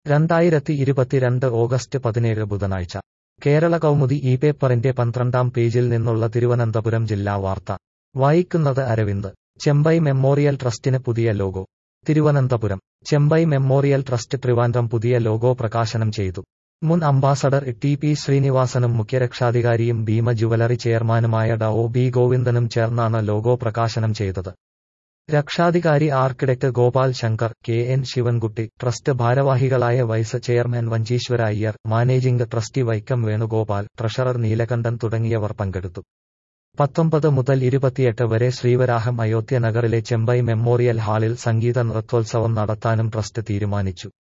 രണ്ടായിരത്തി ഇരുപത്തിരണ്ട് ഓഗസ്റ്റ് പതിനേഴ് ബുധനാഴ്ച കേരള കൗമുദി ഈ പേപ്പറിന്റെ പന്ത്രണ്ടാം പേജിൽ നിന്നുള്ള തിരുവനന്തപുരം ജില്ലാ വാർത്ത വായിക്കുന്നത് അരവിന്ദ് ചെമ്പൈ മെമ്മോറിയൽ ട്രസ്റ്റിന് പുതിയ logo Thiruvananthapuram Chembai memorial trust Trivandrum പുതിയ ലോഗോ പ്രകാശനം ചെയ്തു മുൻ അംബാസഡർ ടി പി ശ്രീനിവാസനും മുഖ്യരക്ഷാധികാരിയും ഭീമ ജുവലറി ചെയർമാനുമായ ഡ ഒ ബി ഗോവിന്ദനും ചേർന്നാണ് ലോഗോ പ്രകാശനം ചെയ്തത് രക്ഷാധികാരി architect Gopal Shankar K N Sivankutty trust ഭാരവാഹികളായ vice chairman Vancheeswara Iyer managing trustee Vaikom Venugopal treasurer Neelakantan തുടങ്ങിയവർ പങ്കെടുത്തു പത്തൊമ്പത് മുതൽ ഇരുപത്തിയെട്ട് വരെ ശ്രീവരാഹം അയോധ്യ നഗറിലെ ചെമ്പൈ മെമ്മോറിയൽ ഹാളിൽ സംഗീത നൃത്തോത്സവം നടത്താനും ട്രസ്റ്റ് തീരുമാനിച്ചു